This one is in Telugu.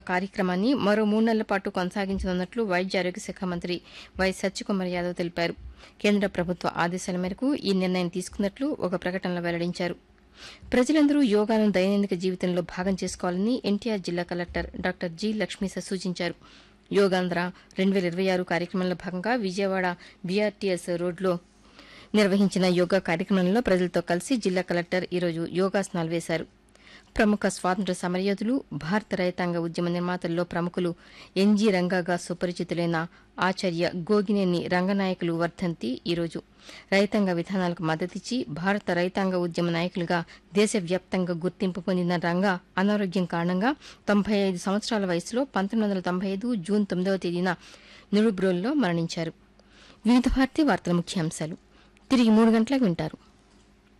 కార్యక్రమాన్ని మరో మూడు నెలల పాటు కొనసాగించనున్నట్లు వైద్య ఆరోగ్య శాఖ మంత్రి వై సత్యకుమార్ యాదవ్ తెలిపారు కేంద్ర ప్రభుత్వ ఆదేశాల మేరకు ఈ నిర్ణయం తీసుకున్నట్లు ఒక ప్రకటనలో వెల్లడించారు ప్రజలందరూ యోగాను దైనందిక జీవితంలో భాగం చేసుకోవాలని ఎన్టీఆర్ జిల్లా కలెక్టర్ డాక్టర్ జి లక్ష్మీస సూచించారు యోగాంధ్ర రెండు వేల ఇరవై ఆరు కార్యక్రమంలో భాగంగా విజయవాడ బీఆర్టీఎస్ రోడ్లో నిర్వహించిన యోగా కార్యక్రమంలో ప్రజలతో కలిసి జిల్లా కలెక్టర్ ఈరోజు యోగాసనాలు వేశారు ప్రముఖ స్వాతంత్ర సమరయోధులు భారత రైతాంగ ఉద్యమ నిర్మాతల్లో ప్రముఖులు ఎన్జీ రంగాగా సుపరిచితులైన ఆచార్య గోగినేని రంగనాయకులు వర్ధంతి ఈరోజు రైతాంగ విధానాలకు మద్దతిచ్చి భారత రైతాంగ ఉద్యమ నాయకులుగా దేశవ్యాప్తంగా గుర్తింపు పొందిన రంగా అనారోగ్యం కారణంగా తొంభై ఐదు సంవత్సరాల వయసులో పంతొమ్మిది వందల తొంభై ఐదు జూన్ తొమ్మిదవ తేదీన నిడుబ్రోల్లో మరణించారు వివిధ భారతి వార్తల ముఖ్యాంశాలు తిరిగి మూడు గంటలకు వింటారు